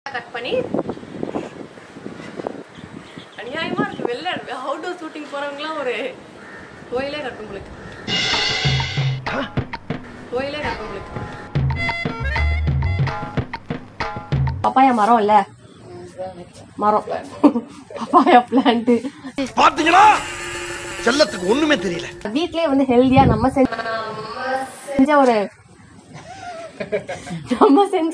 cut பண்ணி அநியாயமா இருக்கு வெளில அவுட்டோர் ஷூட்டிங் போறவங்கலாம் ஒரு கோயிலே கட்டும் உங்களுக்கு கோயிலே கட்டும் உங்களுக்கு பப்பாயா மரம் இல்ல மரம் பப்பாயா பிளான்ட் பாத்தீங்களா செல்லத்துக்கு ஒண்ணுமே தெரியல வீட்லயே வந்து ஹெல்தியா நம்ம செஞ்ச செஞ்ச ஒரு நம்ம செஞ்ச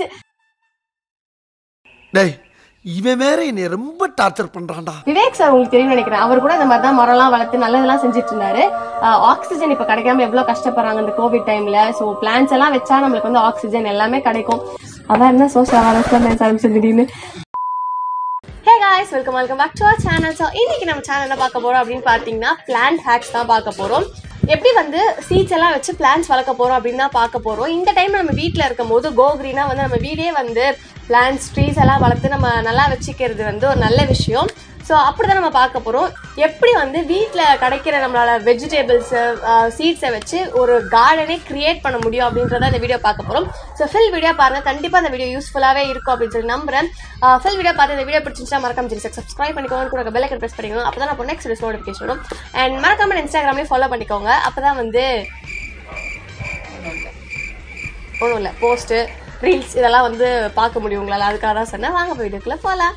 டேய் இவன் வேற என்னை ரொம்ப டார்ச்சர் பண்றான்டா விவேக் சார் உங்களுக்கு தெரியும் நினைக்கிறேன் அவர் கூட இந்த மாதிரி தான் மரம்லாம் வளர்த்து நல்லதெல்லாம் செஞ்சுட்டு இருந்தாரு ஆக்சிஜன் இப்ப கிடைக்காம எவ்வளவு கஷ்டப்படுறாங்க இந்த கோவிட் டைம்ல சோ பிளான்ஸ் எல்லாம் வச்சா நம்மளுக்கு வந்து ஆக்சிஜன் எல்லாமே கிடைக்கும் அதான் என்ன சோஷியல் அவேர்னஸ் ஆரம்பிச்சு திடீர்னு hey guys welcome welcome back to our channel so இன்னைக்கு நம்ம சேனல் என்ன பார்க்க போறோம் அப்படின்னு பார்த்தீங்கன்னா பிளான்ட் ஹேக்ஸ் தான் பார்க்க போறோம் எப்படி வந்து சீட்ஸ் எல்லாம் வச்சு பிளான்ஸ் வளர்க்க போறோம் அப்படின்னு தான் பார்க்க போறோம் இந்த டைம் நம்ம வீட்டில் இருக்கும் போது கோ green-ஆ வந்து நம்ம வீடே வந்து பிளான்ஸ் ட்ரீஸ் எல்லாம் வளர்த்து நம்ம நல்லா வச்சுக்கிறது வந்து ஒரு நல்ல விஷயம் ஸோ அப்படிதான் நம்ம பார்க்க போறோம் எப்படி வந்து வீட்டில் கிடைக்கிற நம்மளால வெஜிடபிள்ஸ் சீட்ஸை வச்சு ஒரு கார்டனே கிரியேட் பண்ண முடியும் அப்படின்றத இந்த வீடியோ பார்க்க போறோம் ஸோ ஃபில் வீடியோ பாருங்க கண்டிப்பா இந்த வீடியோ யூஸ்ஃபுல்லாவே இருக்கும் அப்படின்னு சொல்லி நம்புறேன் ஃபில் வீடியோ பார்த்து இந்த வீடியோ பிடிச்சிருந்தா மறக்காம சரி சப்ஸ்கிரைப் பண்ணிக்கோங்க கூட பெல் ஐக்கன் ப்ரெஸ் பண்ணிக்கோங்க அப்பதான் நான் நெக்ஸ்ட் வீடியோ நோட்டிஃபிகேஷன் வரும் அண்ட் மறக்காம இன்ஸ்டாகிராம்லயும் ஃபாலோ பண்ணிக்கோங்க அப்பதான் வந்து ஒன்றும் இல்லை போஸ்ட்டு ரீல்ஸ் இதெல்லாம் வந்து பார்க்க முடியும் உங்களால் அதுக்காக தான் சொன்னேன் வாங்க போய் வீடியோக்குள்ள போகலாம்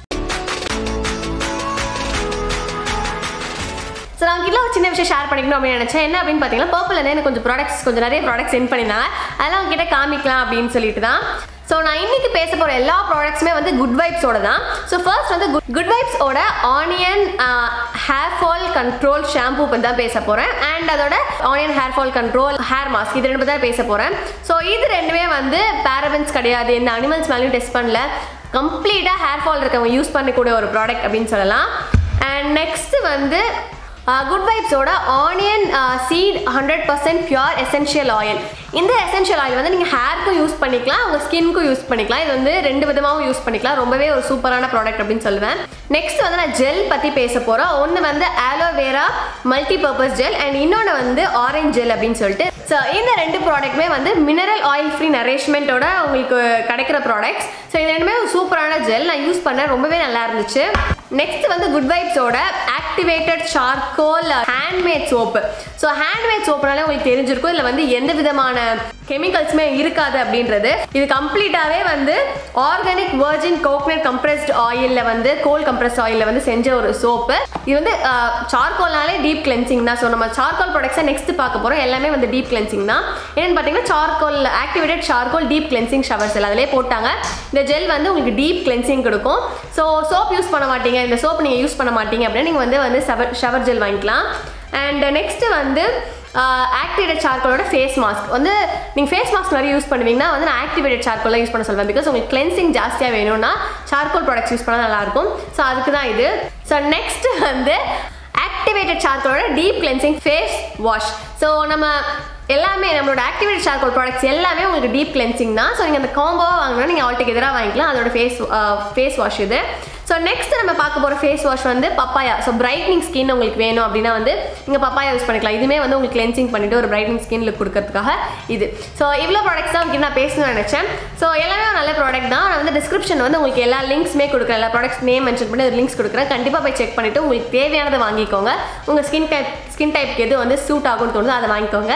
ஸோ நான் கிட்ட ஒரு சின்ன விஷயம் ஷேர் பண்ணிக்கணும் அப்படின்னு நினச்சேன் என்ன அப்படின்னு பார்த்தீங்கன்னா பர்பிள் எனக்கு கொஞ்சம் ப்ராடக்ட்ஸ் கொஞ்சம் நிறைய ப்ராடக்ட்ஸ் சென்ட் பண்ணியிருந்தாங்க அதெல்லாம் உங்ககிட்ட காமிக்கலாம் அப்படின்னு சொல்லிட்டு தான் ஸோ நான் இன்னைக்கு பேச போகிற எல்லா ப்ராடக்ட்ஸுமே வந்து குட் வைப்ஸோட தான் ஸோ ஃபர்ஸ்ட் வந்து குட் குட் வைப்ஸோட onion hair fall control shampoo பற்றி தான் பேச போகிறேன் அண்ட் அதோட onion hair fall control hair mask இது ரெண்டு பற்றி தான் பேச போகிறேன் ஸோ இது ரெண்டுமே வந்து பேரபன்ஸ் கிடையாது எந்த அனிமல்ஸ் மேலேயும் டெஸ்ட் பண்ணல கம்ப்ளீட்டாக ஹேர் ஃபால் இருக்கவங்க யூஸ் பண்ணக்கூடிய ஒரு ப்ராடக்ட் அப்படின்னு சொல்லலாம் அண்ட் நெக்ஸ்ட் வந்து குட் வைப்ஸோட onion seed hundred percent pure essential oil இந்த எசென்ஷியல் ஆயில் வந்து நீங்கள் ஹேருக்கும் யூஸ் பண்ணிக்கலாம் உங்கள் ஸ்கின்க்கும் யூஸ் பண்ணிக்கலாம் இது வந்து ரெண்டு விதமாகவும் யூஸ் பண்ணிக்கலாம் ரொம்பவே ஒரு சூப்பரான ப்ராடக்ட் அப்படின்னு சொல்லுவேன் நெக்ஸ்ட் வந்து நான் ஜெல் பற்றி பேச போகிறோம் ஒன்று வந்து aloe vera multi purpose gel and இன்னொன்று வந்து ஆரஞ்ச் ஜெல் அப்படின்னு சொல்லிட்டு ஸோ இந்த ரெண்டு ப்ராடக்ட்டுமே வந்து மினரல் ஆயில் ஃப்ரீ நரேஷ்மெண்ட்டோட உங்களுக்கு கிடைக்கிற ப்ராடக்ட்ஸ் ஸோ இது ரெண்டுமே ஒரு சூப்பரான ஜெல் நான் யூஸ் பண்ணேன் ரொம்பவே நல்லா இருந்துச்சு நெக்ஸ்ட் வந்து குட் வைப்ஸோட activated charcoal handmade soap so handmade சோப்புனாலே உங்களுக்கு தெரிஞ்சிருக்கும் இதில் வந்து எந்த விதமான கெமிக்கல்ஸுமே இருக்காது அப்படின்றது இது கம்ப்ளீட்டாகவே வந்து ஆர்கானிக் வர்ஜின் கோகனட் கம்ப்ரெஸ்ட் ஆயிலில் வந்து கோல் கம்ப்ரெஸ்ட் ஆயிலில் வந்து செஞ்ச ஒரு சோப்பு இது வந்து சார்கோல்னாலே டீப் கிளென்சிங் தான் ஸோ நம்ம சார்கோல் ப்ராடக்ட்ஸை நெக்ஸ்ட் பார்க்க போகிறோம் எல்லாமே வந்து டீப் கிளென்சிங் தான் என்னென்னு பார்த்தீங்கன்னா charcoal activated charcoal deep cleansing showers அதிலே போட்டாங்க இந்த ஜெல் வந்து உங்களுக்கு டீப் கிளென்சிங் கொடுக்கும் ஸோ சோப் யூஸ் பண்ண மாட்டீங்க இந்த சோப் நீங்கள் யூஸ் பண்ண மாட்டீங்க அப்படின்னா நீங்கள் வந்து வந்து ஷவர் ஷவர் ஜெல் வாங்கிக்கலாம் அண்ட் நெக்ஸ்ட்டு வந்து ஆக்டிவேட்டட் சார்கோலோட ஃபேஸ் மாஸ்க் வந்து நீங்கள் ஃபேஸ் மாஸ்க் நிறைய யூஸ் பண்ணுவீங்கன்னா வந்து நான் ஆக்டிவேட்டட் சார்கோலாம் யூஸ் பண்ண சொல்லுவேன் பிகாஸ் உங்களுக்கு கிளென்சிங் ஜாஸ்தியாக வேணும்னா சார்கோல் ப்ராடக்ட்ஸ் யூஸ் பண்ணால் நல்லாயிருக்கும் ஸோ அதுக்கு தான் இது ஸோ நெக்ஸ்ட் வந்து ஆக்டிவேட்டட் சார்கோலோட deep cleansing face wash so நம்ம எல்லாமே நம்மளோட ஆக்டிவேட் சார்கோல் ப்ராடக்ட்ஸ் எல்லாமே உங்களுக்கு டீப் கிளென்சிங் தான் ஸோ நீங்கள் அந்த காம்போவாக வாங்கினா நீங்கள் ஆல்ட்டுக்கு எதிராக வாங்கிக்கலாம் அதோட ஃபேஸ் ஃபேஸ் வாஷ் இது ஸோ நெக்ஸ்ட் நம்ம பார்க்க போகிற ஃபேஸ் வாஷ் வந்து பப்பாயா ஸோ பிரைட்னிங் ஸ்கின் உங்களுக்கு வேணும் அப்படின்னா வந்து நீங்கள் பப்பாயா யூஸ் பண்ணிக்கலாம் இதுவுமே வந்து உங்களுக்கு கிளென்சிங் பண்ணிட்டு ஒரு பிரைட்னிங் ஸ்கின் லுக் கொடுக்கறதுக்காக இது ஸோ இவ்வளோ ப்ராடக்ட்ஸ் தான் உங்களுக்கு நான் பேசணும்னு நினச்சேன் ஸோ எல்லாமே ஒரு நல்ல ப்ராடக்ட் தான் நான் வந்து டிஸ்கிரிப்ஷன் வந்து உங்களுக்கு எல்லா லிங்க்ஸுமே கொடுக்குறேன் எல்லா ப்ராடக்ட்ஸ் நேம் மென்ஷன் பண்ணி ஒரு லிங்க்ஸ் கொடுக்குறேன் கண்டிப்பாக போய் செக் பண்ணிவிட்டு உங்களுக்கு தேவையானதை வாங்கிக்கோங்க உங்கள் ஸ்கின் டைப் ஸ்கின் டைப்க்கு எது வந்து சூட் ஆகும்னு தோணுதோ அதை வாங்கிக்கோங்க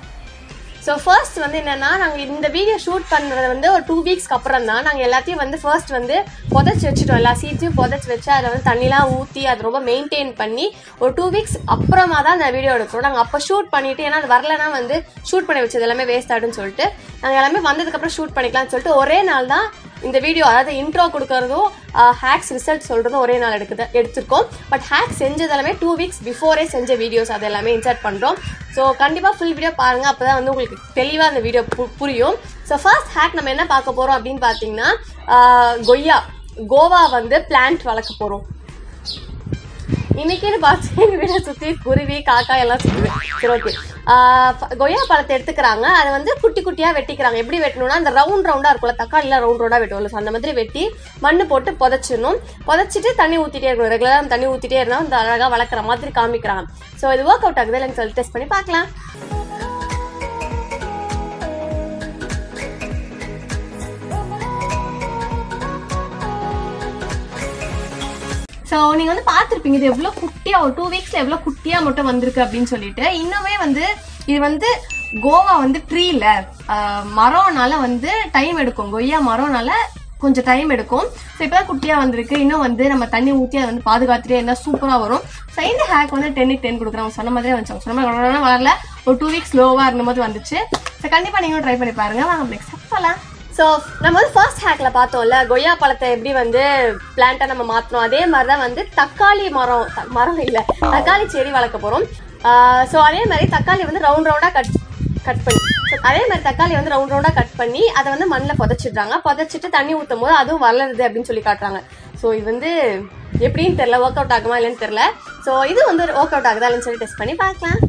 ஸோ ஃபர்ஸ்ட் வந்து என்னன்னா நாங்கள் இந்த வீடியோ ஷூட் பண்ணுறது வந்து ஒரு டூ வீக்ஸ்க்கு அப்புறம் தான் நாங்கள் எல்லாத்தையும் வந்து ஃபர்ஸ்ட் வந்து புதைச்சி வச்சுட்டோம் எல்லா சீட்ஸையும் புதைச்சி வச்சு அதில் வந்து தண்ணிலாம் ஊற்றி அதை ரொம்ப மெயின்டைன் பண்ணி ஒரு டூ வீக்ஸ் அப்புறமா தான் அந்த வீடியோ எடுக்கிறோம் நாங்கள் அப்போ ஷூட் பண்ணிட்டு ஏன்னா அது வரலனா வந்து ஷூட் பண்ணி வச்சது எல்லாமே வேஸ்ட் ஆகிடும்னு சொல்லிட்டு நாங்கள் எல்லாமே வந்ததுக்கப்புறம் ஷூட் பண்ணிக்கலாம்னு சொல்லிட்டு ஒரே நாள் தான் இந்த வீடியோ அதாவது இன்ட்ரோ கொடுக்கறதும் ஹேக்ஸ் ரிசல்ட் சொல்கிறதும் ஒரே நாள் எடுக்குது எடுத்திருக்கோம் பட் ஹேக் செஞ்சது எல்லாமே டூ வீக்ஸ் பிஃபோரே செஞ்ச வீடியோஸ் அது எல்லாமே இன்சர்ட் பண்ணுறோம் ஸோ கண்டிப்பாக ஃபுல் வீடியோ பாருங்கள் அப்போ தான் வந்து உங்களுக்கு தெளிவாக அந்த வீடியோ பு புரியும் ஸோ ஃபர்ஸ்ட் ஹேக் நம்ம என்ன பார்க்க போகிறோம் அப்படின்னு பார்த்தீங்கன்னா கொய்யா கோவா வந்து பிளான்ட் வளர்க்க போகிறோம் இன்னைக்குன்னு பார்த்து எங்கள் வீட்டை சுற்றி குருவி காக்கா எல்லாம் சுற்றுது சரி ஓகே கொய்யா பழத்தை எடுத்துக்கிறாங்க அதை வந்து குட்டி குட்டியாக வெட்டிக்கிறாங்க எப்படி வெட்டணும்னா அந்த ரவுண்ட் ரவுண்டாக இருக்கும்ல தக்காளிலாம் ரவுண்ட் ரவுண்டாக வெட்டுவோம்ல so அந்த மாதிரி வெட்டி மண்ணு போட்டு புதைச்சிடணும் புதைச்சிட்டு தண்ணி ஊற்றிட்டே இருக்கணும் ரெகுலராக தண்ணி ஊற்றிட்டே இருந்தால் அந்த அழகாக வளர்க்குற மாதிரி காமிக்கிறாங்க ஸோ இது ஒர்க் அவுட் ஆகுது இல்லைன்னு சொல்லி டெஸ்ட் பண்ணி பார்க்கலாம் ஸோ நீங்கள் வந்து பார்த்துருப்பீங்க இது எவ்வளோ குட்டியாக ஒரு டூ வீக்ஸில் எவ்வளோ குட்டியாக மட்டும் வந்திருக்கு அப்படின்னு சொல்லிட்டு இன்னுமே வந்து இது வந்து கோவா வந்து ட்ரீல மரம்னால வந்து டைம் எடுக்கும் கொய்யா மரம்னால கொஞ்சம் டைம் எடுக்கும் ஸோ இப்போ தான் குட்டியாக வந்திருக்கு இன்னும் வந்து நம்ம தண்ணி ஊற்றி அதை வந்து பாதுகாத்துட்டே இருந்தால் சூப்பராக வரும் ஸோ இந்த ஹேக் வந்து டென்னுக்கு டென் கொடுக்குறாங்க சொன்ன மாதிரியே வந்துச்சு சொன்ன மாதிரி உடனே வரல ஒரு டூ வீக்ஸ் ஸ்லோவாக இருந்தபோது வந்துச்சு ஸோ கண்டிப்பாக நீங்களும் ட்ரை பண்ணி பாருங்க வாங்க நெக்ஸ்ட் போகலாம் ஸோ நம்ம வந்து ஃபர்ஸ்ட் ஹேக்ல பார்த்தோம்ல கொய்யா பழத்தை எப்படி வந்து பிளான்ட்டை நம்ம மாற்றணும் அதே மாதிரி தான் வந்து தக்காளி மரம் த- மரம் இல்லை தக்காளி செடி வளர்க்க போகிறோம் ஸோ அதே மாதிரி தக்காளி வந்து ரவுண்ட் ரவுண்டாக கட் கட் பண்ணி So, அதே மாதிரி தக்காளி வந்து ரவுண்ட் ரவுண்டாக கட் பண்ணி அதை வந்து மண்ணில் புதைச்சிடுறாங்க புதைச்சிட்டு தண்ணி ஊற்றும் போது அதுவும் வளருது அப்படின்னு சொல்லி காட்டுறாங்க ஸோ இது வந்து எப்படின்னு தெரியல ஒர்க் அவுட் ஆகுமா இல்லைன்னு தெரியல ஸோ இது வந்து ஒர்க் அவுட் ஆகுதா இல்லைன்னு சொல்லி டெஸ்ட் பண்ணி பார்க்கலாம்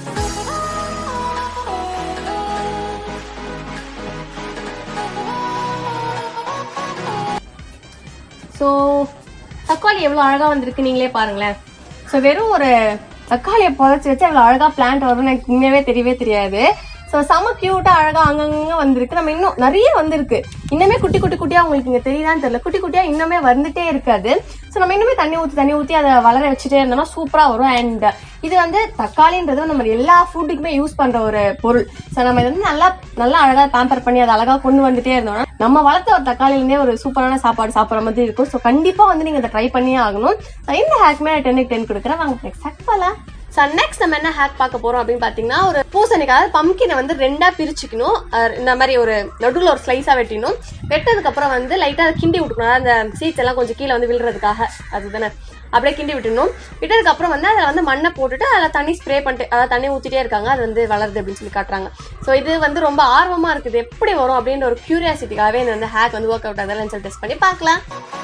ஸோ தக்காளி எவ்வளோ அழகாக வந்திருக்கு நீங்களே பாருங்களேன் ஸோ வெறும் ஒரு தக்காளியை புதைச்சி வச்சு எவ்வளோ அழகாக பிளான்ட் வரும்னு எனக்கு உண்மையாவே தெரியவே தெரியாது ஸோ செம க்யூட்டாக அழகாக அங்கங்க வந்திருக்கு நம்ம இன்னும் நிறைய வந்திருக்கு இன்னுமே குட்டி குட்டி குட்டியாக உங்களுக்கு இங்கே தெரியுதான்னு தெரியல குட்டி குட்டியாக இன்னுமே வந்துட்டே இருக்காது ஸோ நம்ம இன்னுமே தண்ணி ஊற்றி தண்ணி ஊற்றி அதை வளர வச்சுட்டே இருந்தோம்னா சூப்பராக வரும் அண்ட் இது வந்து தக்காளின்றது நம்ம எல்லா ஃபுட்டுக்குமே யூஸ் பண்ணுற ஒரு பொருள் ஸோ நம்ம இது வந்து நல்லா நல்லா அழகாக பேம்பர் பண்ணி அதை அழகாக கொண்டு வந்துட்டே இருந்தோம்னா நம்ம வளர்த்த ஒரு தக்காளிலேருந்தே ஒரு சூப்பரான சாப்பாடு சாப்பிட்ற மாதிரி இருக்கும் ஸோ கண்டிப்பாக வந்து நீங்கள் இதை ட்ரை பண்ணியே ஆகணும் So, இந்த ஹேக்மே நான் டென்னுக்கு டென் கொடுக்குறேன் வாங்க நெக்ஸ்ட் ஹேக் போகலாம் ஸோ நெக்ஸ்ட் நம்ம என்ன ஹேக் பார்க்க போறோம் அப்படின்னு பார்த்தீங்கன்னா ஒரு பூசணிக்காய் அதாவது பம்கினை வந்து ரெண்டா பிரிச்சுக்கணும் அஹ் இந்த மாதிரி ஒரு நடுவில் ஒரு ஸ்லைஸாக வெட்டிடணும் வெட்டதுக்கு அப்புறம் வந்து லைட்டாக கிண்டி விட்டுக்கணும் அதாவது அந்த சீட்ஸ் எல்லாம் கொஞ்சம் கீழே வந்து விழுறதுக்காக அதுதானே அப்படியே கிண்டி விட்டுணும் விட்டதுக்கு அப்புறம் வந்து அதில் வந்து மண்ணை போட்டுட்டு அதில் தண்ணி ஸ்ப்ரே பண்ணிட்டு அதாவது தண்ணி ஊற்றிட்டே இருக்காங்க அது வந்து வளருது அப்படின்னு சொல்லி காட்டுறாங்க ஸோ இது வந்து ரொம்ப ஆர்வமாக இருக்குது எப்படி வரும் அப்படின்ற ஒரு கியூரியாசிட்டிக்காகவே இந்த வந்து ஹேக் வந்து ஒர்க் அவுட் ஆகுதுன்னு சொல்லி டெஸ்ட் பண்ணி பார்க்கலாம்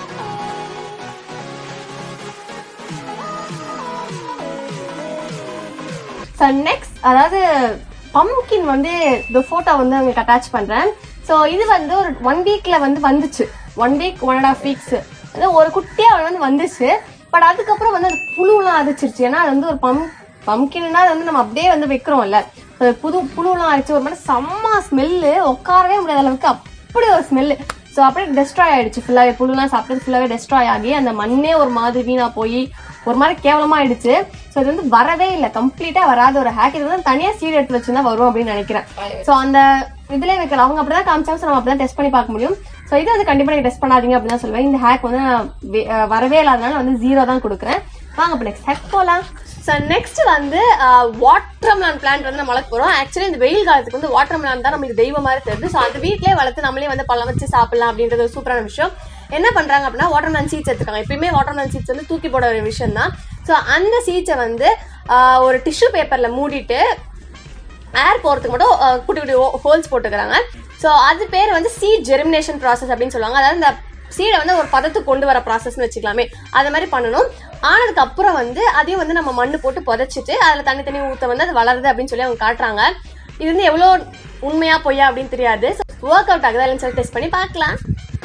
ஸோ நெக்ஸ்ட் அதாவது பம்கின் வந்து இந்த ஃபோட்டோ வந்து உங்களுக்கு அட்டாச் பண்ணுறேன் ஸோ இது வந்து ஒரு ஒன் வீக்கில் வந்து வந்துச்சு one week one and half weeks அது ஒரு குட்டியாக வந்து வந்துச்சு பட் அதுக்கப்புறம் வந்து அது புழுலாம் அரிச்சிருச்சு ஏன்னா அது வந்து ஒரு பம் பம்கின்னா அது வந்து நம்ம அப்படியே வந்து வைக்கிறோம்ல அது புது புழுலாம் அரிச்சு ஒரு மாதிரி செம்ம ஸ்மெல்லு உட்காரவே முடியாத அளவுக்கு அப்படி ஒரு ஸ்மெல்லு ஸோ அப்படியே டெஸ்ட்ராய் ஆயிடுச்சு ஃபுல்லாகவே புழுலாம் சாப்பிட்டு ஃபுல்லாகவே டெஸ்ட்ராய் ஆகி அந்த மண்ணே ஒரு மாதிரி வீணா போய் ஒரு மாதிரி கேவலமா ஆயிடுச்சு ஸோ இது வந்து வரவே இல்லை கம்ப்ளீட்டா வராத ஒரு ஹேக் இது வந்து தனியா சீட் எடுத்து வச்சுதான் வரும் அப்படின்னு நினைக்கிறேன் ஸோ அந்த இதுல வைக்கல அவங்க அப்படிதான் காமிச்சாங்க ஸோ நம்ம அப்படிதான் டெஸ்ட் பண்ணி பார்க்க முடியும் ஸோ இது வந்து கண்டிப்பா நீங்க டெஸ்ட் பண்ணாதீங்க அப்படின்னு தான் சொல்லுவேன் இந்த ஹேக் வந்து நான் வே- அஹ் வரவே இல்லாதனால வந்து ஜீரோ தான் கொடுக்குறேன் வாங்க இப்போ நெக்ஸ்ட் ஹேக் போகலாம் ஸோ நெக்ஸ்ட் வந்து வாட்டர்மெலான் பிளான்ட் வந்து நம்ம வளர்க்க போகிறோம் ஆக்சுவலி இந்த வெயில் காலத்துக்கு வந்து வாட்டர்மெலான் தான் நம்மளுக்கு தெய்வம் மாதிரி தெரியுது ஸோ அந்த வீட்லயே வளர்த்து நம்மளே வந்து பழம் வச்சு சாப்பிடலாம் அப்படின்றது ஒரு சூப்பரான விஷயம் என்ன பண்றாங்க அப்படின்னா வாட்டர்மெலன் சீட்ஸ் எடுத்துக்காங்க எப்பயுமே வாட்டர்மெலன் சீட்ஸ் வந்து தூக்கி போட ஒரு விஷயம் தான் ஸோ அந்த சீட்ஸை வந்து ஆஹ், ஒரு டிஷ்யூ பேப்பர்ல மூடிட்டு ஏர் போகிறதுக்கு மட்டும் அஹ், குட்டி குட்டி ஹோல்ஸ் போட்டுக்கிறாங்க ஸோ அது பேர் வந்து சீட் ஜெர்மினேஷன் ப்ராசஸ் அப்படின்னு சொல்லுவாங்க அதாவது இந்த சீடை வந்து ஒரு பதத்துக்கு கொண்டு வர ப்ராசஸ்னு வச்சுக்கலாமே அது மாதிரி பண்ணணும் ஆனதுக்கு அப்புறம் வந்து அதையும் வந்து நம்ம மண்ணு போட்டு புதைச்சிட்டு அதில் தண்ணி தண்ணி ஊற்ற வந்து அது வளருது அப்படின்னு சொல்லி அவங்க காட்டுறாங்க இது வந்து எவ்வளோ உண்மையா பொய்யா அப்படின்னு தெரியாது ஒர்க் அவுட் ஆகுதா இல்லைன்னு சொல்லி டெஸ்ட் பண்ணி பார்க்கலாம்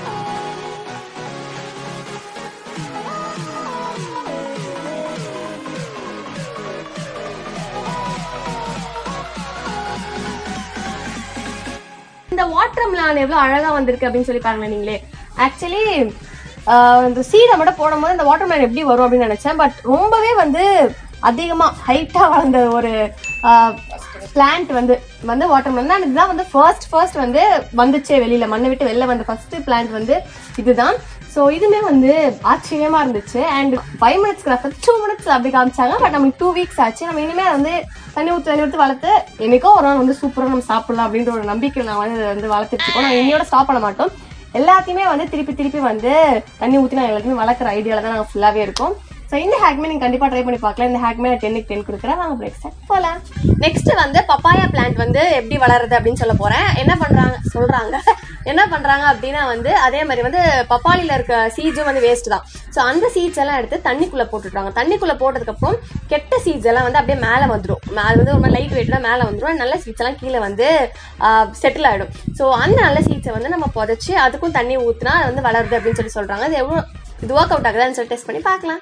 இந்த வாட்டர் மிலான் எவ்வளவு அழகா வந்திருக்கு அப்படின்னு சொல்லி பாருங்க நீங்களே ஆக்சுவலி இந்த சீடை மட்டும் போடும்போது இந்த வாட்டர் மிலான் எப்படி வரும் அப்படின்னு நினைச்சேன் பட் ரொம்பவே வந்து அதிகமா ஹைட்டா வளர்ந்த ஒரு பிளான்ட் வந்து வந்து வாட்டர் மிலான் இதுதான் வந்து ஃபர்ஸ்ட் ஃபர்ஸ்ட் வந்து வந்துச்சே வெளியில மண்ணை விட்டு வெளில வந்த ஃபர்ஸ்ட் பிளான்ட் வந்து இதுதான் ஸோ இதுமே வந்து ஆச்சரியமா இருந்துச்சு அண்ட் ஃபைவ் மினிட்ஸ்க்கு நான் டூ மினிட்ஸ் அப்படி காமிச்சாங்க பட் நமக்கு டூ வீக்ஸ் ஆச்சு நம்ம இனிமேல் வந்து தண்ணி ஊற்றி தண்ணி ஊற்றி வளர்த்து என்னைக்கோ ஒரு நாள் வந்து சூப்பராக நம்ம சாப்பிடலாம் அப்படின்ற ஒரு நம்பிக்கை நான் வந்து இதை வந்து வளர்த்துட்டு இருக்கோம் நான் இன்னையோட ஸ்டாப் பண்ண மாட்டோம் எல்லாத்தையுமே வந்து திருப்பி திருப்பி வந்து தண்ணி ஊற்றி நான் எல்லாத்தையுமே வளர்க்குற ஐடியாவில் தான் நாங்கள் ஃபுல்லாகவே இருக்கோம் ஸோ இந்த ஹேக்மே நீங்கள் கண்டிப்பாக ட்ரை பண்ணி பார்க்கலாம் இந்த ஹேக்மே நான் டென்னுக்கு டென் கொடுக்குறேன் வாங்க நெக்ஸ்ட் போகலாம் நெக்ஸ்ட் வந்து பப்பாயா பிளான்ட் வந்து எப்படி வளருது அப்படின்னு சொல்ல போகிறேன் என்ன பண்ணுறாங்க சொல்கிறாங்க என்ன பண்ணுறாங்க அப்படின்னா வந்து அதே மாதிரி வந்து பப்பாளியில் இருக்க சீட்ஸும் வந்து வேஸ்ட் தான் ஸோ அந்த சீட்ஸ் எல்லாம் எடுத்து தண்ணிக்குள்ளே போட்டுட்றாங்க தண்ணிக்குள்ளே போட்டதுக்கப்புறம் கெட்ட சீட்ஸ் எல்லாம் வந்து அப்படியே மேலே வந்துடும் அது வந்து ஒரு மாதிரி லைட் வெயிட்டாக மேலே வந்துடும் நல்ல சீட்ஸ் எல்லாம் கீழே வந்து செட்டில் ஆகிடும் ஸோ அந்த நல்ல சீட்ஸை வந்து நம்ம புதைச்சி அதுக்கும் தண்ணி ஊற்றினா அது வந்து வளருது அப்படின்னு சொல்லி சொல்கிறாங்க அது எவ்வளோ இது ஒர்க் அவுட் ஆகுதான்னு சொல்லி டெஸ்ட் பண்ணி பார்க்கலாம்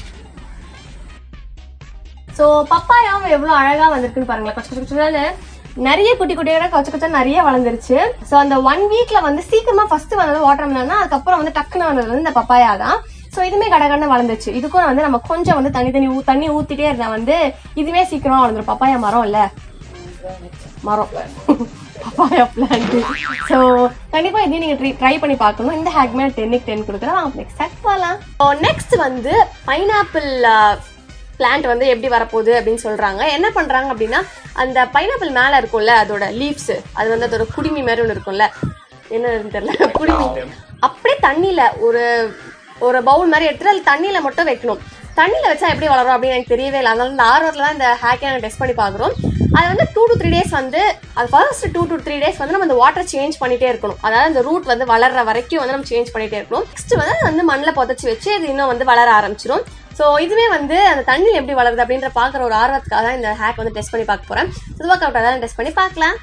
ஸோ பப்பாயாவும் எவ்வளோ அழகாக வந்திருக்குன்னு பாருங்களேன் கொச்சு கொச்சு கொச்சுன்னு நிறைய குட்டி குட்டியோட கொச்ச கொச்ச நிறைய வளர்ந்துருச்சு ஸோ அந்த ஒன் வீக்ல வந்து சீக்கிரமா ஃபர்ஸ்ட் வந்தது வாட்டர் மெலன் அதுக்கப்புறம் வந்து டக்குன்னு வந்தது வந்து இந்த பப்பாயா தான் ஸோ இதுமே கடகடன்னு வளர்ந்துச்சு இதுக்கும் வந்து நம்ம கொஞ்சம் வந்து தண்ணி தண்ணி ஊ தண்ணி ஊத்திட்டே இருந்தா வந்து இதுவே சீக்கிரமா வளர்ந்துரும் பப்பாயா மரம் இல்ல மரம் பப்பாயா பிளான்ட் ஸோ கண்டிப்பா இதையும் நீங்க ட்ரை பண்ணி பார்க்கணும் இந்த ஹேக்மே டென்னுக்கு டென் கொடுக்குறேன் வாங்க நெக்ஸ்ட் ஹேக் போகலாம் நெக்ஸ்ட் வந்து பைனாப்பிள் பிளான்ட் வந்து எப்படி வரப்போகுது அப்படின்னு சொல்றாங்க என்ன பண்றாங்க அப்படின்னா அந்த பைனாப்பிள் மேல இருக்கும்ல அதோட லீவ்ஸ் அது வந்து அதோட குடிமி மாதிரி ஒன்று இருக்கும்ல என்னன்னு தெரியல குடிமி அப்படியே தண்ணியில ஒரு ஒரு பவுல் மாதிரி எடுத்துட்டு அதில் தண்ணியில மட்டும் வைக்கணும் தண்ணியில வச்சா எப்படி வளரும் அப்படின்னு எனக்கு தெரியவே இல்லை அதனால இந்த ஆர்வத்தில் தான் இந்த ஹேக்கை நாங்கள் டெஸ்ட் பண்ணி பார்க்குறோம் அது வந்து டூ டு த்ரீ டேஸ் வந்து அது first two to three days வந்து நம்ம அந்த வாட்டர் சேஞ்ச் பண்ணிட்டே இருக்கணும் அதாவது அந்த ரூட் வந்து வளர்ற வரைக்கும் வந்து நம்ம சேஞ்ச் பண்ணிட்டே இருக்கணும் நெக்ஸ்ட் வந்து அது வந்து மண்ணில் புதைச்சி வச்சு அது இன்னும் வந்து வளர ஆரம்பிச்சிடும் ஸோ இதுவே வந்து அந்த தண்ணியில் எப்படி வளருது அப்படின்ற பார்க்குற ஒரு ஆர்வத்துக்காக தான் இந்த ஹேக் வந்து டெஸ்ட் பண்ணி பார்க்க போகிறேன் இதுவாக அவுட் அதான் டெஸ்ட் பண்ணி பார்க்கலாம்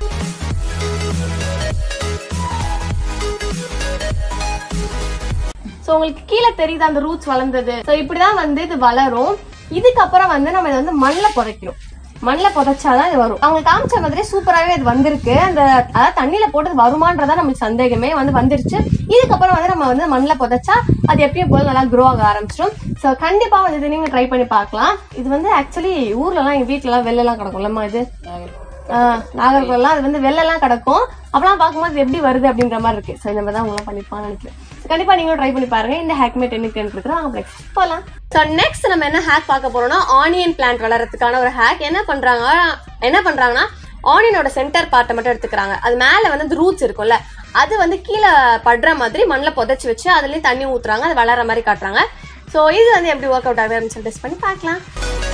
ஸோ உங்களுக்கு கீழே தெரியுது அந்த ரூட்ஸ் வளர்ந்தது ஸோ இப்படிதான் வந்து இது வளரும் இதுக்கப்புறம் வந்து நம்ம இதை வந்து மண்ணில் புதைக்கணும் மண்ணில் புதைச்சாதான் இது வரும் அவங்க காமிச்ச மாதிரி சூப்பராகவே இது வந்திருக்கு அந்த அதாவது தண்ணியில போட்டு வருமான்றதா நமக்கு சந்தேகமே வந்து வந்துருச்சு இதுக்கப்புறம் வந்து நம்ம வந்து மண்ணில் புதைச்சா அது எப்பயும் போல நல்லா க்ரோ ஆக ஆரம்பிச்சிடும் ஸோ கண்டிப்பா வந்து இது நீங்க ட்ரை பண்ணி பார்க்கலாம் இது வந்து ஆக்சுவலி ஊர்லலாம் எங்க வீட்டுலலாம் வெளிலலாம் கிடக்கும்லம்மா இது நாகர்கோவில்லாம் அது வந்து வெள்ளெல்லாம் கிடக்கும் அப்பெல்லாம் பார்க்கும்போது இது எப்படி வருது அப்படின்ற மாதிரி இருக்கு ஸோ இந்த மாதிரி தான் உங்களாம் பண்ணிப்பான்னு நினைக்கிறேன் So, கண்டிப்பா நீங்களும் ட்ரை பண்ணி பாருங்க இந்த ஹேக்மே டென்னுக்கு டென் இருக்கிறோம் அவங்க நெக்ஸ்ட் போகலாம் ஸோ நெக்ஸ்ட் நம்ம என்ன ஹேக் பார்க்க போறோம்னா ஆனியன் பிளான்ட் வளர்றதுக்கான ஒரு ஹேக் என்ன பண்றாங்க என்ன பண்றாங்கன்னா ஆனியனோட சென்டர் பார்ட்டை மட்டும் எடுத்துக்கிறாங்க அது மேல வந்து ரூட்ஸ் இருக்கும்ல அது வந்து கீழே படுற மாதிரி மண்ணில் புதைச்சி வச்சு அதுலயும் தண்ணி ஊத்துறாங்க அது வளர்ற மாதிரி காட்டுறாங்க ஸோ இது வந்து எப்படி ஒர்க் அவுட் ஆகுது அப்படின்னு சொல்லி டெஸ்ட் பண்ணி பார்க்கலாம்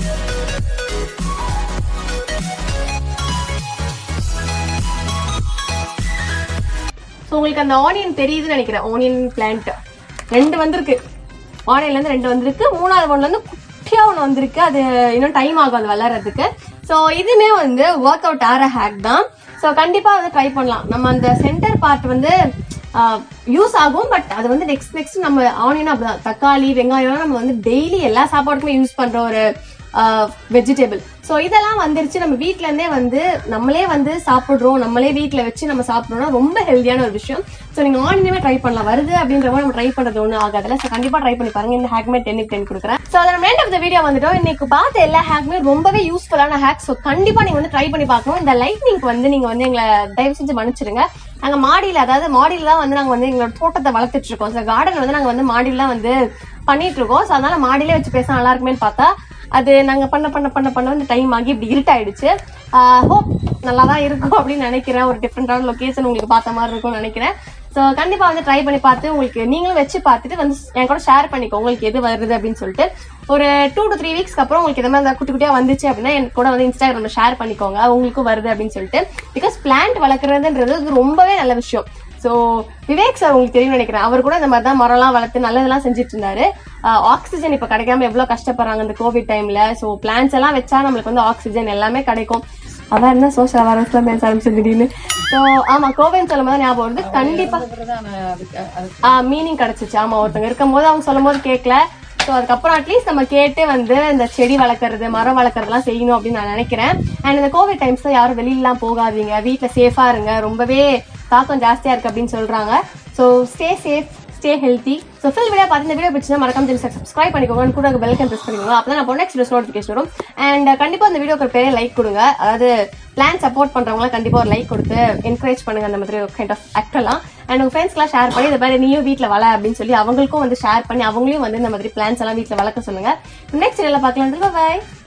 ஸோ உங்களுக்கு அந்த ஆனியன் தெரியுதுன்னு நினைக்கிறேன் ஆனியன் பிளான்ட் ரெண்டு வந்திருக்கு ஆனியன்ல இருந்து ரெண்டு வந்திருக்கு மூணாவது ஒன்று வந்து குட்டியா ஒன்று வந்திருக்கு அது இன்னும் டைம் ஆகும் அது வளர்றதுக்கு ஸோ இதுவுமே வந்து ஒர்க் அவுட் ஆகிற ஹேக் தான் ஸோ கண்டிப்பா வந்து ட்ரை பண்ணலாம் நம்ம அந்த சென்டர் பார்ட் வந்து யூஸ் ஆகும் பட் அது வந்து நெக்ஸ்ட் நெக்ஸ்ட் நம்ம ஆனியன் அப்படிதான் தக்காளி வெங்காயம் நம்ம வந்து டெய்லி எல்லா சாப்பாடுக்குமே யூஸ் பண்ற ஒரு வெஜிடபிள் ஸோ இதெல்லாம் வந்துருச்சு நம்ம வீட்ல இருந்தே வந்து நம்மளே வந்து சாப்பிடுறோம் நம்மளே வீட்ல வச்சு நம்ம சாப்பிடுறோம்னா ரொம்ப ஹெல்தியான ஒரு விஷயம் ஸோ நீங்க ஆனியமே ட்ரை பண்ணலாம் வருது அப்படின்ற மாதிரி நம்ம ட்ரை பண்றது ஒன்றும் ஆகாதுல ஸோ கண்டிப்பா ட்ரை பண்ணி பாருங்க இந்த ஹேக்மே டென்னுக்கு டென் கொடுக்குறேன் ஸோ அதில் எண்ட் ஆஃப் த வீடியோ வந்துட்டோம் இன்னைக்கு பார்த்த எல்லா ஹேக்மே ரொம்பவே யூஸ்ஃபுல்லான ஹேக் ஸோ கண்டிப்பா நீங்க வந்து ட்ரை பண்ணி பார்க்கணும் இந்த லைட்னிங்க்கு வந்து நீங்க வந்து எங்களை தயவு செஞ்சு மன்னிச்சிருங்க நாங்க மாடியில அதாவது மாடியில தான் வந்து நாங்க வந்து எங்களோட தோட்டத்தை வளர்த்துட்டு இருக்கோம் ஸோ கார்டன் வந்து நாங்க வந்து மாடியில தான் வந்து பண்ணிட்டு இருக்கோம் ஸோ அதனால மாடியிலே வச்சு பேச நல்லா இருக்குமேன்னு பார்த்தா அது நாங்க பண்ண பண்ண பண்ண பண்ண வந்து டைம் ஆகி இப்படி இருட்டாயிடுச்சு ஹோப் நல்லா தான் இருக்கும் அப்படின்னு நினைக்கிறேன் ஒரு டிஃப்ரெண்டான லொகேஷன் உங்களுக்கு பார்த்த மாதிரி இருக்கும்னு நினைக்கிறேன் ஸோ கண்டிப்பா வந்து ட்ரை பண்ணி பார்த்து உங்களுக்கு நீங்களும் வச்சு பார்த்துட்டு வந்து என் கூட ஷேர் பண்ணிக்கோ உங்களுக்கு எது வருது அப்படின்னு சொல்லிட்டு ஒரு டூ டு த்ரீ வீக்ஸ்க்கு அப்புறம் உங்களுக்கு இந்த மாதிரி குட்டி குட்டியா வந்துச்சு அப்படின்னா எனக்கு கூட வந்து இன்ஸ்டாகிராம்ல ஷேர் பண்ணிக்கோங்க உங்களுக்கும் வருது அப்படின்னு சொல்லிட்டு பிகாஸ் பிளான்ட் வளர்க்குறதுன்றது இது ரொம்பவே நல்ல விஷயம் ஸோ விவேக் சார் உங்களுக்கு தெரியும் நினைக்கிறேன் அவர் கூட இந்த மாதிரி தான் மரம்லாம் வளர்த்து நல்லதெல்லாம் செஞ்சுட்டு இருந்தாரு ஆக்சிஜன் இப்போ கிடைக்காம எவ்வளோ கஷ்டப்படுறாங்க இந்த கோவிட் டைம்ல ஸோ பிளான்ஸ் எல்லாம் வச்சா நம்மளுக்கு வந்து ஆக்சிஜன் எல்லாமே கிடைக்கும் அதான் என்ன சோஷியல் அவேர்னஸ்ல பேச ஆரம்பிச்சு திடீர்னு ஸோ ஆமா கோவிட் சொல்லும் போது ஞாபகம் வருது கண்டிப்பா மீனிங் கிடைச்சிச்சு ஆமா ஒருத்தவங்க இருக்கும் போது அவங்க சொல்லும் போது கேட்கல ஸோ அதுக்கப்புறம் அட்லீஸ்ட் நம்ம கேட்டு வந்து இந்த செடி வளர்க்குறது மரம் வளர்க்குறதுலாம் செய்யணும் அப்படின்னு நான் நினைக்கிறேன் அண்ட் இந்த கோவிட் டைம்ஸ்ல யாரும் வெளியிலலாம் போகாதீங்க வீட்டில் சேஃபா இருங்க ரொம்பவே தாக்கம் ஜாஸ்தியா இருக்கு அப்படின்னு சொல்றாங்க so stay safe stay healthy so full video பார்த்து இந்த வீடியோ பிடிச்சா மறக்காம தெரிஞ்சு சப்ஸ்கிரைப் பண்ணிக்கோங்க கூட பெல் கேன் ப்ரெஸ் பண்ணிக்கோங்க அப்போ நான் போன நெக்ஸ்ட் நோட்டிஃபிகேஷன் வரும் அண்ட் கண்டிப்பாக இந்த வீடியோக்கு பேரே லைக் கொடுங்க அதாவது பிளான் சப்போர்ட் பண்ணுறவங்களாம் கண்டிப்பாக ஒரு லைக் கொடுத்து என்கரேஜ் பண்ணுங்க அந்த மாதிரி கைண்ட் ஆஃப் ஆக்டெல்லாம் அண்ட் உங்கள் ஃப்ரெண்ட்ஸ்லாம் ஷேர் பண்ணி இந்த மாதிரி நீயும் வீட்டில் வள அப்படின்னு சொல்லி அவங்களுக்கும் வந்து ஷேர் பண்ணி அவங்களையும் வந்து இந்த மாதிரி பிளான்ஸ் எல்லாம் வீட்டில் வளர்க்க சொல்லுங்க நெக்ஸ்ட் வீடியோவில் பார்க்கலாம் பாய்